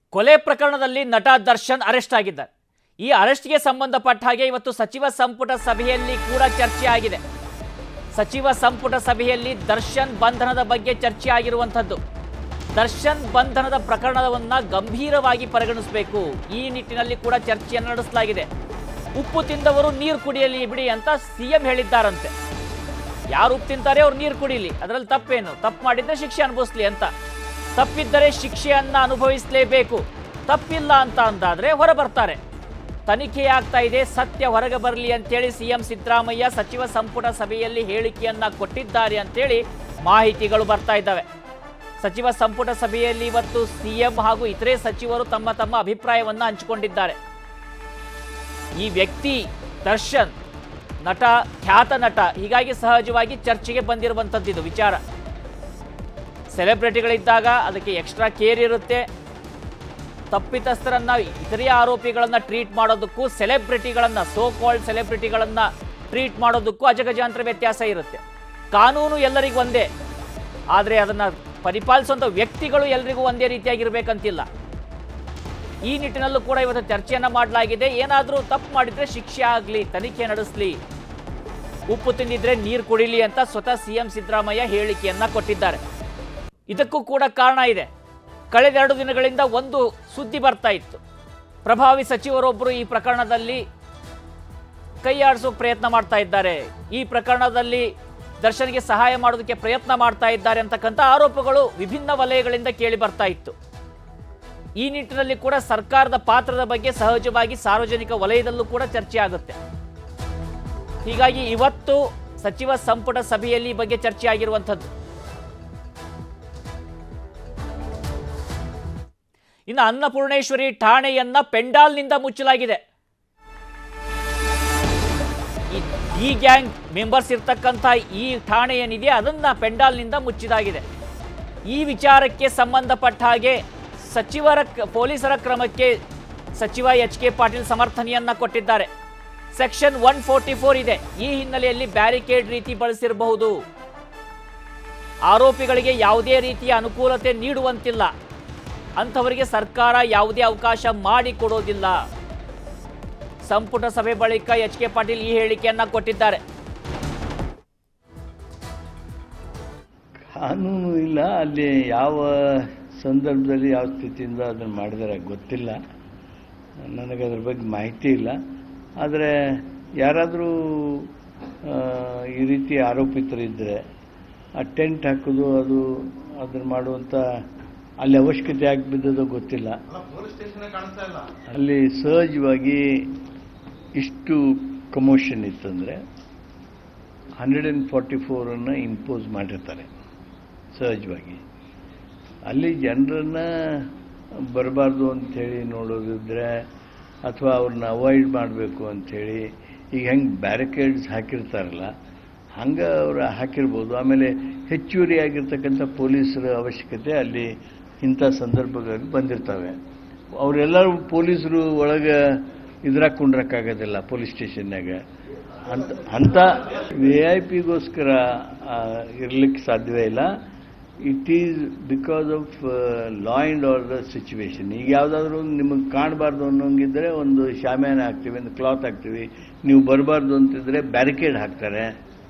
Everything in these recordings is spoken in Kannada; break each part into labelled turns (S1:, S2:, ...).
S1: ಕೊಲೆ ಪ್ರಕರಣದಲ್ಲಿ ನಟ ದರ್ಶನ್ ಅರೆಸ್ಟ್ ಆಗಿದ್ದಾರೆ ಈ ಅರೆಸ್ಟ್ಗೆ ಸಂಬಂಧಪಟ್ಟ ಹಾಗೆ ಇವತ್ತು ಸಚಿವ ಸಂಪುಟ ಸಭೆಯಲ್ಲಿ ಕೂಡ ಚರ್ಚೆ ಆಗಿದೆ ಸಚಿವ ಸಂಪುಟ ಸಭೆಯಲ್ಲಿ ದರ್ಶನ್ ಬಂಧನದ ಬಗ್ಗೆ ಚರ್ಚೆ ಆಗಿರುವಂಥದ್ದು ದರ್ಶನ್ ಬಂಧನದ ಪ್ರಕರಣವನ್ನ ಗಂಭೀರವಾಗಿ ಪರಿಗಣಿಸಬೇಕು ಈ ನಿಟ್ಟಿನಲ್ಲಿ ಕೂಡ ಚರ್ಚೆಯನ್ನು ನಡೆಸಲಾಗಿದೆ ಉಪ್ಪು ತಿಂದವರು ನೀರು ಕುಡಿಯಲಿ ಬಿಡಿ ಅಂತ ಸಿಎಂ ಹೇಳಿದ್ದಾರಂತೆ ಯಾರು ಉಪ್ಪು ತಿಂತಾರೆ ಅವ್ರು ನೀರು ಕುಡಿಲಿ ಅದರಲ್ಲಿ ತಪ್ಪೇನು ತಪ್ಪು ಮಾಡಿದ್ರೆ ಶಿಕ್ಷೆ ಅನುಭವಿಸ್ಲಿ ಅಂತ ತಪ್ಪಿದ್ದರೆ ಶಿಕ್ಷೆಯನ್ನ ಅನುಭವಿಸಲೇಬೇಕು ತಪ್ಪಿಲ್ಲ ಅಂತ ಅಂದಾದ್ರೆ ಹೊರ ಬರ್ತಾರೆ ತನಿಖೆ ಆಗ್ತಾ ಇದೆ ಸತ್ಯ ಹೊರಗೆ ಬರಲಿ ಅಂತೇಳಿ ಸಿಎಂ ಸಿದ್ದರಾಮಯ್ಯ ಸಚಿವ ಸಂಪುಟ ಸಭೆಯಲ್ಲಿ ಹೇಳಿಕೆಯನ್ನ ಕೊಟ್ಟಿದ್ದಾರೆ ಅಂತೇಳಿ ಮಾಹಿತಿಗಳು ಬರ್ತಾ ಇದ್ದಾವೆ ಸಚಿವ ಸಂಪುಟ ಸಭೆಯಲ್ಲಿ ಇವತ್ತು ಸಿಎಂ ಹಾಗೂ ಇತರೆ ಸಚಿವರು ತಮ್ಮ ತಮ್ಮ ಅಭಿಪ್ರಾಯವನ್ನ ಹಂಚಿಕೊಂಡಿದ್ದಾರೆ ಈ ವ್ಯಕ್ತಿ ದರ್ಶನ್ ನಟ ಖ್ಯಾತ ನಟ ಹೀಗಾಗಿ ಸಹಜವಾಗಿ ಚರ್ಚೆಗೆ ಬಂದಿರುವಂಥದ್ದು ಇದು ವಿಚಾರ ಸೆಲೆಬ್ರಿಟಿಗಳಿದ್ದಾಗ ಅದಕ್ಕೆ ಎಕ್ಸ್ಟ್ರಾ ಕೇರ್ ಇರುತ್ತೆ ತಪ್ಪಿತಸ್ಥರನ್ನ ಇತರೆ ಆರೋಪಿಗಳನ್ನ ಟ್ರೀಟ್ ಮಾಡೋದಕ್ಕೂ ಸೆಲೆಬ್ರಿಟಿಗಳನ್ನ ಸೋ ಕಾಲ್ಡ್ ಸೆಲೆಬ್ರಿಟಿಗಳನ್ನ ಟ್ರೀಟ್ ಮಾಡೋದಕ್ಕೂ ಅಜಗಜಾಂತರ ವ್ಯತ್ಯಾಸ ಇರುತ್ತೆ ಕಾನೂನು ಎಲ್ಲರಿಗೂ ಒಂದೇ ಆದರೆ ಅದನ್ನ ಪರಿಪಾಲಿಸುವಂಥ ವ್ಯಕ್ತಿಗಳು ಎಲ್ರಿಗೂ ಒಂದೇ ರೀತಿಯಾಗಿರ್ಬೇಕಂತಿಲ್ಲ ಈ ನಿಟ್ಟಿನಲ್ಲೂ ಕೂಡ ಇವತ್ತು ಚರ್ಚೆಯನ್ನ ಮಾಡಲಾಗಿದೆ ಏನಾದರೂ ತಪ್ಪು ಮಾಡಿದ್ರೆ ಶಿಕ್ಷೆ ಆಗಲಿ ತನಿಖೆ ನಡೆಸಲಿ ಉಪ್ಪು ತಿಂದಿದ್ರೆ ನೀರು ಕುಡಿಲಿ ಅಂತ ಸ್ವತಃ ಸಿಎಂ ಸಿದ್ದರಾಮಯ್ಯ ಹೇಳಿಕೆಯನ್ನ ಕೊಟ್ಟಿದ್ದಾರೆ ಇದಕ್ಕೂ ಕೂಡ ಕಾರಣ ಇದೆ ಕಳೆದ ಎರಡು ದಿನಗಳಿಂದ ಒಂದು ಸುದ್ದಿ ಬರ್ತಾ ಇತ್ತು ಪ್ರಭಾವಿ ಸಚಿವರೊಬ್ಬರು ಈ ಪ್ರಕರಣದಲ್ಲಿ ಕೈಯಾಡಿಸೋ ಪ್ರಯತ್ನ ಮಾಡ್ತಾ ಇದ್ದಾರೆ ಈ ಪ್ರಕರಣದಲ್ಲಿ ದರ್ಶನ್ಗೆ ಸಹಾಯ ಮಾಡೋದಕ್ಕೆ ಪ್ರಯತ್ನ ಮಾಡ್ತಾ ಇದ್ದಾರೆ ಅಂತಕ್ಕಂಥ ಆರೋಪಗಳು ವಿಭಿನ್ನ ವಲಯಗಳಿಂದ ಕೇಳಿ ಬರ್ತಾ ಇತ್ತು ಈ ನಿಟ್ಟಿನಲ್ಲಿ ಕೂಡ ಸರ್ಕಾರದ ಪಾತ್ರದ ಬಗ್ಗೆ ಸಹಜವಾಗಿ ಸಾರ್ವಜನಿಕ ವಲಯದಲ್ಲೂ ಕೂಡ ಚರ್ಚೆ ಆಗುತ್ತೆ ಹೀಗಾಗಿ ಇವತ್ತು ಸಚಿವ ಸಂಪುಟ ಸಭೆಯಲ್ಲಿ ಈ ಬಗ್ಗೆ ಚರ್ಚೆ ಆಗಿರುವಂಥದ್ದು ಇನ್ನು ಅನ್ನಪೂರ್ಣೇಶ್ವರಿ ಠಾಣೆಯನ್ನ ಪೆಂಡಾಲ್ನಿಂದ ಮುಚ್ಚಲಾಗಿದೆ ಈ ಡಿ ಗ್ಯಾಂಗ್ ಮೆಂಬರ್ಸ್ ಇರ್ತಕ್ಕಂಥ ಈ ಠಾಣೆ ಏನಿದೆ ಅದನ್ನ ಪೆಂಡಾಲ್ನಿಂದ ಮುಚ್ಚಿದಾಗಿದೆ ಈ ವಿಚಾರಕ್ಕೆ ಸಂಬಂಧಪಟ್ಟ ಹಾಗೆ ಸಚಿವರ ಕ- ಪೊಲೀಸರ ಕ್ರಮಕ್ಕೆ ಸಚಿವ ಎಚ್ ಕೆ ಪಾಟೀಲ್ ಸಮರ್ಥನೆಯನ್ನ ಕೊಟ್ಟಿದ್ದಾರೆ ಸೆಕ್ಷನ್ ಒನ್ ಫೋರ್ಟಿ ಫೋರ್ ಇದೆ ಈ ಹಿನ್ನೆಲೆಯಲ್ಲಿ ಬ್ಯಾರಿಕೇಡ್ ರೀತಿ ಬಳಸಿರಬಹುದು ಆರೋಪಿಗಳಿಗೆ ಯಾವುದೇ ರೀತಿಯ ಅನುಕೂಲತೆ ನೀಡುವಂತಿಲ್ಲ ಅಂಥವರಿಗೆ ಸರ್ಕಾರ ಯಾವುದೇ ಅವಕಾಶ ಮಾಡಿಕೊಡೋದಿಲ್ಲ ಸಂಪುಟ ಸಭೆ ಬಳಿಕ ಎಚ್ ಕೆ ಪಾಟೀಲ್ ಈ ಹೇಳಿಕೆಯನ್ನ ಕೊಟ್ಟಿದ್ದಾರೆ
S2: ಕಾನೂನು ಇಲ್ಲ ಅಲ್ಲಿ ಯಾವ ಸಂದರ್ಭದಲ್ಲಿ ಯಾವ ಸ್ಥಿತಿಯಿಂದ ಅದನ್ನು ಮಾಡಿದಾರೆ ಗೊತ್ತಿಲ್ಲ ನನಗೆ ಅದ್ರ ಬಗ್ಗೆ ಮಾಹಿತಿ ಇಲ್ಲ ಆದರೆ ಯಾರಾದರೂ ಈ ರೀತಿ ಆರೋಪಿತರಿದ್ದರೆ ಆ ಟೆಂಟ್ ಹಾಕೋದು ಅದು ಅದನ್ನು ಮಾಡುವಂಥ ಅಲ್ಲಿ ಅವಶ್ಯಕತೆ ಯಾಕೆ ಬಿದ್ದದೋ ಗೊತ್ತಿಲ್ಲ ಅಲ್ಲಿ ಸಹಜವಾಗಿ ಇಷ್ಟು ಕಮೋಷನ್ ಇತ್ತಂದರೆ ಹಂಡ್ರೆಡ್ ಆ್ಯಂಡ್ ಫಾರ್ಟಿ ಫೋರನ್ನು ಇಂಪೋಸ್ ಮಾಡಿರ್ತಾರೆ ಸಹಜವಾಗಿ ಅಲ್ಲಿ ಜನರನ್ನು ಬರಬಾರ್ದು ಅಂಥೇಳಿ ನೋಡೋದಿದ್ರೆ ಅಥವಾ ಅವ್ರನ್ನ ಅವಾಯ್ಡ್ ಮಾಡಬೇಕು ಅಂಥೇಳಿ ಈಗ ಹೆಂಗೆ ಬ್ಯಾರಿಕೇಡ್ಸ್ ಹಾಕಿರ್ತಾರಲ್ಲ ಹಂಗೆ ಅವರು ಹಾಕಿರ್ಬೋದು ಆಮೇಲೆ ಹೆಚ್ಚುವರಿ ಆಗಿರ್ತಕ್ಕಂಥ ಪೊಲೀಸರ ಅವಶ್ಯಕತೆ ಅಲ್ಲಿ ಇಂಥ ಸಂದರ್ಭಗಳಲ್ಲಿ ಬಂದಿರ್ತವೆ ಅವರೆಲ್ಲರೂ ಪೊಲೀಸರು ಒಳಗೆ ಇದ್ರಾಗ ಕುಂಡ್ರಕ್ಕಾಗೋದಿಲ್ಲ ಪೊಲೀಸ್ ಸ್ಟೇಷನ್ನಾಗ ಅಂತ ಅಂಥ ವಿ ಐ ಪಿಗೋಸ್ಕರ ಇರಲಿಕ್ಕೆ ಸಾಧ್ಯವೇ ಇಲ್ಲ it is because of law and order situation ಈಗ ಯಾವುದಾದ್ರೂ ನಿಮಗೆ ಕಾಣಬಾರ್ದು ಅನ್ನೋಂಗಿದ್ರೆ ಒಂದು ಶಾಮಿಯಾನ ಹಾಕ್ತೀವಿ ಒಂದು ಕ್ಲಾತ್ ಹಾಕ್ತೀವಿ ನೀವು ಬರಬಾರ್ದು ಅಂತಿದ್ರೆ ಬ್ಯಾರಿಕೇಡ್ ಹಾಕ್ತಾರೆ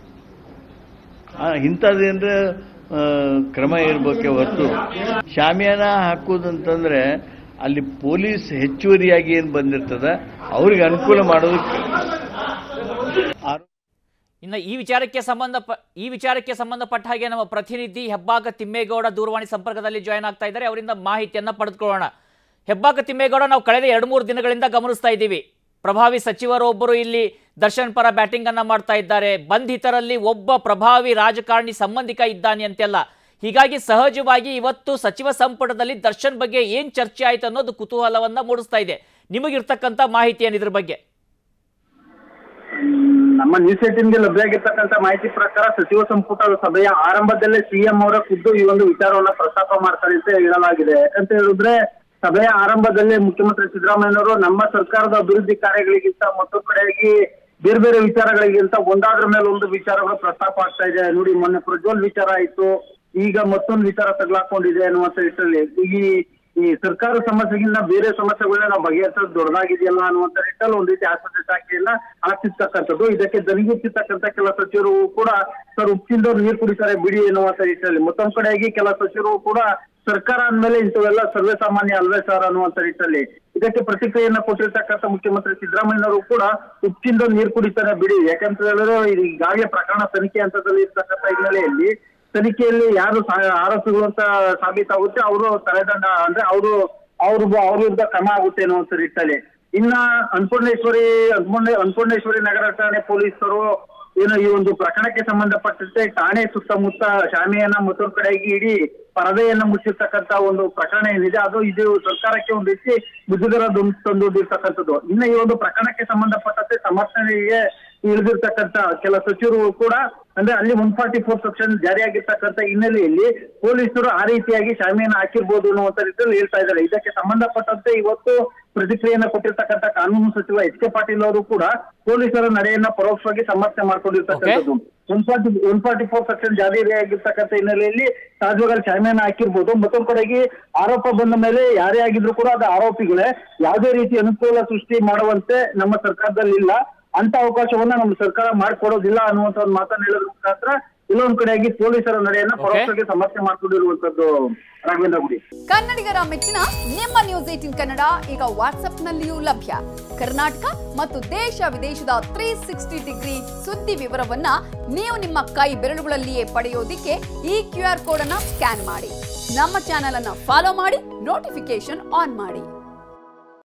S2: ಇಂಥದ್ದೇನರ ಕ್ರಮ ಇರಬೇಕೆ ಹೊರತು ಶಾಮಿಯಾನ ಹಾಕೋದಂತಂದ್ರೆ ಅಲ್ಲಿ ಪೊಲೀಸ್ ಹೆಚ್ಚುವರಿಯಾಗಿ ಏನು ಬಂದಿರ್ತದ ಅವ್ರಿಗೆ ಅನುಕೂಲ ಮಾಡೋದಕ್ಕೆ ಆರೋ-
S1: ಇನ್ನು ಈ ವಿಚಾರಕ್ಕೆ ಸಂಬಂಧ ಈ ವಿಚಾರಕ್ಕೆ ಸಂಬಂಧಪಟ್ಟ ಹಾಗೆ ನಮ್ಮ ಪ್ರತಿನಿಧಿ ಹೆಬ್ಬಾಕ ತಿಮ್ಮೇಗೌಡ ದೂರವಾಣಿ ಸಂಪರ್ಕದಲ್ಲಿ ಜಾಯ್ನ್ ಆಗ್ತಾ ಇದ್ದಾರೆ ಅವರಿಂದ ಮಾಹಿತಿಯನ್ನ ಪಡೆದುಕೊಳ್ಳೋಣ ಹೆಬ್ಬಾಕ ತಿಮ್ಮೇಗೌಡ ನಾವು ಕಳೆದ ಎರಡು ಮೂರು ದಿನಗಳಿಂದ ಗಮನಿಸ್ತಾ ಇದ್ದೀವಿ ಪ್ರಭಾವಿ ಸಚಿವರೊಬ್ಬರು ಇಲ್ಲಿ ದರ್ಶನ್ ಪರ ಬ್ಯಾಟಿಂಗ್ ಅನ್ನ ಮಾಡ್ತಾ ಇದ್ದಾರೆ ಬಂಧಿತರಲ್ಲಿ ಒಬ್ಬ ಪ್ರಭಾವಿ ರಾಜಕಾರಣಿ ಸಂಬಂಧಿಕ ಇದ್ದಾನೆ ಅಂತೆಲ್ಲ ಹೀಗಾಗಿ ಸಹಜವಾಗಿ ಇವತ್ತು ಸಚಿವ ಸಂಪುಟದಲ್ಲಿ ದರ್ಶನ್ ಬಗ್ಗೆ ಏನ್ ಚರ್ಚೆ ಆಯ್ತು ಅನ್ನೋದು ಕುತೂಹಲವನ್ನ ಮೂಡಿಸ್ತಾ ಇದೆ ನಿಮಗಿರ್ತಕ್ಕಂಥ ಮಾಹಿತಿ ಏನಿದ್ರ ಬಗ್ಗೆ
S3: ನಮ್ಮ ನ್ಯೂಸ್ ಏಟಿನ್ಗೆ ಲಭ್ಯ ಆಗಿರ್ತಕ್ಕಂಥ ಮಾಹಿತಿ ಪ್ರಕಾರ ಸಚಿವ ಸಂಪುಟ ಸಭೆಯ ಆರಂಭದಲ್ಲೇ ಸಿಎಂ ಅವರ ಖುದ್ದು ಈ ಒಂದು ವಿಚಾರವನ್ನ ಪ್ರಸ್ತಾಪ ಮಾಡ್ತಾರೆ ಅಂತ ಹೇಳಲಾಗಿದೆ ಯಾಕಂತ ಹೇಳಿದ್ರೆ ಸಭೆಯ ಆರಂಭದಲ್ಲೇ ಮುಖ್ಯಮಂತ್ರಿ ಸಿದ್ದರಾಮಯ್ಯನವರು ನಮ್ಮ ಸರ್ಕಾರದ ಅಭಿವೃದ್ಧಿ ಕಾರ್ಯಗಳಿಗಿಂತ ಮತ್ತೊಂದು ಕಡೆಯಾಗಿ ಬೇರೆ ಬೇರೆ ವಿಚಾರಗಳಿಗಿಂತ ಒಂದಾದ್ರ ಮೇಲೆ ಒಂದು ವಿಚಾರಗಳು ಪ್ರಸ್ತಾಪ ಆಗ್ತಾ ಇದೆ ನೋಡಿ ಮೊನ್ನೆ ಪ್ರಜ್ವಲ್ ವಿಚಾರ ಆಯ್ತು ಈಗ ಮತ್ತೊಂದು ವಿಚಾರ ತಗ್ಲಾಕೊಂಡಿದೆ ಅನ್ನುವಂತ ನಿಟ್ಟಿನಲ್ಲಿ ಈ ಈ ಸರ್ಕಾರ ಸಮಸ್ಯೆಗಿಂತ ಬೇರೆ ಸಮಸ್ಯೆಗಳನ್ನ ನಾವು ಬಗೆಹರಿಸೋದು ದೊಡ್ಡದಾಗಿದೆಯಲ್ಲ ಅನ್ನುವಂತ ನಿಟ್ಟಲ್ಲಿ ಒಂದ್ ರೀತಿ ಆಸ್ಪತ್ರೆ ಶಾಖೆಯನ್ನ ಹಾಕ್ತಿರ್ತಕ್ಕಂಥದ್ದು ಇದಕ್ಕೆ ದನಿಗುತ್ತಿರ್ತಕ್ಕಂಥ ಕೆಲ ಸಚಿವರು ಕೂಡ ಸರ್ ಉಪ್ಪಿಂದವ್ರು ನೀರು ಕುಡಿತಾರೆ ಬಿಡಿ ಎನ್ನುವಂತ ನಿಟ್ಟಿನಲ್ಲಿ ಮತ್ತೊಂದ್ ಕಡೆಯಾಗಿ ಕೆಲ ಸಚಿವರು ಕೂಡ ಸರ್ಕಾರ ಅಂದ್ಮೇಲೆ ಇಂಥವೆಲ್ಲ ಸರ್ವೇ ಸಾಮಾನ್ಯ ಅಲ್ವೇ ಸರ್ ಅನ್ನುವಂತ ನಿಟ್ಟಲ್ಲಿ ಇದಕ್ಕೆ ಪ್ರತಿಕ್ರಿಯೆಯನ್ನ ಕೊಟ್ಟಿರ್ತಕ್ಕಂಥ ಮುಖ್ಯಮಂತ್ರಿ ಸಿದ್ದರಾಮಯ್ಯನವರು ಕೂಡ ಉಪ್ಪಿಂದ ನೀರು ಕುಡಿತಾರೆ ಬಿಡಿ ಯಾಕಂತ ಹೇಳಿದ್ರೆ ಇದು ಈಗಾಗಲೇ ಪ್ರಕರಣ ತನಿಖೆ ಹಂತದಲ್ಲಿ ಇರ್ತಕ್ಕಂಥ ಹಿನ್ನೆಲೆಯಲ್ಲಿ ತನಿಖೆಯಲ್ಲಿ ಯಾರು ಸಾ- ಆರೋಪಿಗಳು ಅಂತ ಸಾಬೀತಾಗುತ್ತೆ ಅವರು ತಲೆದಂಡ ಅಂದ್ರೆ ಅವರು ಅವ್ರ ಅವ್ರ ವಿರುದ್ಧ ಕ್ರಮ ಆಗುತ್ತೆ ಅನ್ನುವಂತ ನಿಟ್ಟಲ್ಲಿ ಇನ್ನ ಅನ್ನಪೂರ್ಣೇಶ್ವರಿ ಅನ್ನಪೂರ್ಣೆ ಅನ್ನಪೂರ್ಣೇಶ್ವರಿ ನಗರ ಠಾಣೆ ಪೊಲೀಸರು ಏನು ಈ ಒಂದು ಪ್ರಕರಣಕ್ಕೆ ಸಂಬಂಧಪಟ್ಟಂತೆ ಠಾಣೆ ಸುತ್ತಮುತ್ತ ಶಾಮಿಯನ್ನ ಮತ್ತೊಂದು ಕಡೆಗೆ ಇಡೀ ಪರದೆಯನ್ನ ಮುಚ್ಚಿರ್ತಕ್ಕಂತ ಒಂದು ಪ್ರಕರಣ ಏನಿದೆ ಅದು ಇದು ಸರ್ಕಾರಕ್ಕೆ ಒಂದು ರೀತಿ ಮುಜುಗರ ತಂದೊಡ್ಡಿರ್ತಕ್ಕಂಥದ್ದು ಇನ್ನು ಈ ಒಂದು ಪ್ರಕರಣಕ್ಕೆ ಸಂಬಂಧಪಟ್ಟಂತೆ ಸಮರ್ಥನೆಗೆ ಇಳಿದಿರ್ತಕ್ಕಂತ ಕೆಲ ಸಚಿವರು ಕೂಡ ಅಂದ್ರೆ ಅಲ್ಲಿ ಒನ್ ಫಾರ್ಟಿ ಫೋರ್ ಸೆಕ್ಷನ್ ಜಾರಿಯಾಗಿರ್ತಕ್ಕಂಥ ಹಿನ್ನೆಲೆಯಲ್ಲಿ ಪೊಲೀಸರು ಆ ರೀತಿಯಾಗಿ ಶಾಮಿಯನ್ನ ಹಾಕಿರ್ಬೋದು ಅನ್ನುವಂತ ರೀತಿಯಲ್ಲಿ ಹೇಳ್ತಾ ಇದ್ದಾರೆ ಇದಕ್ಕೆ ಸಂಬಂಧಪಟ್ಟಂತೆ ಇವತ್ತು ಪ್ರತಿಕ್ರಿಯೆಯನ್ನ ಕೊಟ್ಟಿರ್ತಕ್ಕಂಥ ಕಾನೂನು ಸಚಿವ ಎಚ್ ಕೆ ಪಾಟೀಲ್ ಅವರು ಕೂಡ ಪೊಲೀಸರ ನಡೆಯನ್ನ ಪರೋಕ್ಷವಾಗಿ ಸಮರ್ಥನೆ ಮಾಡ್ಕೊಂಡಿರ್ತಕ್ಕಂಥದ್ದು one forty one forty four section ಜಾರಿಯಾಗಿರ್ತಕ್ಕಂಥ ಹಿನ್ನೆಲೆಯಲ್ಲಿ ಸಹಜವಾಗಿ ಶಾಮಿಯನ್ನ ಹಾಕಿರ್ಬೋದು ಮತ್ತೊಂದ್ ಕಡೆಗೆ ಆರೋಪ ಬಂದ ಮೇಲೆ ಯಾರೇ ಆಗಿದ್ರು ಕೂಡ ಅದು ಆರೋಪಿಗಳೇ ಯಾವುದೇ ರೀತಿ ಅನುಕೂಲ ಸೃಷ್ಟಿ ಮಾಡುವಂತೆ ನಮ್ಮ ಸರ್ಕಾರದಲ್ಲಿ ಇಲ್ಲ ಅಂತ ಅವಕಾಶವನ್ನ ನಮ್ಮ ಸರ್ಕಾರ ಮಾಡ್ಕೊಡೋದಿಲ್ಲ ಅನ್ನುವಂತ ಒಂದು ಮಾತನ್ನ ಹೇಳೋದ್ರ ಮುಖಾಂತರ ಇಲ್ಲೊಂದ್ ಕಡೆಯಾಗಿ ಪೊಲೀಸರ ನಡೆಯನ್ನ ಪರೋಕ್ಷವಾಗಿ ಸಮರ್ಥನೆ ಮಾಡ್ಕೊಂಡಿರುವಂತದ್ದು ರಾಘವೇಂದ್ರ ಗುಡಿ
S4: ಕನ್ನಡಿಗರ ಮೆಚ್ಚಿನ ನಿಮ್ಮ ನ್ಯೂಸ್ ಏಟಿನ್ ಕನ್ನಡ ಈಗ ವಾಟ್ಸ್ಆಪ್ನಲ್ಲಿಯೂ ಲಭ್ಯ ಕರ್ನಾಟಕ ಮತ್ತು ದೇಶ ವಿದೇಶದ ತ್ರೀ ಸಿಕ್ಸ್ಟಿ ಡಿಗ್ರಿ ಸುದ್ದಿ ವಿವರವನ್ನ ನೀವು ನಿಮ್ಮ ಕೈ ಬೆರಳುಗಳಲ್ಲಿಯೇ ಪಡೆಯೋದಿಕ್ಕೆ ಈ ಕ್ಯೂ ಆರ್ ಕೋಡ್ ಅನ್ನ ಸ್ಕ್ಯಾನ್ ಮಾಡಿ ನಮ್ಮ ಚಾನೆಲ್ ಅನ್ನ ಫಾಲೋ ಮಾಡಿ ನೋಟಿಫಿಕೇಶನ್ ಆನ್ ಮಾಡಿ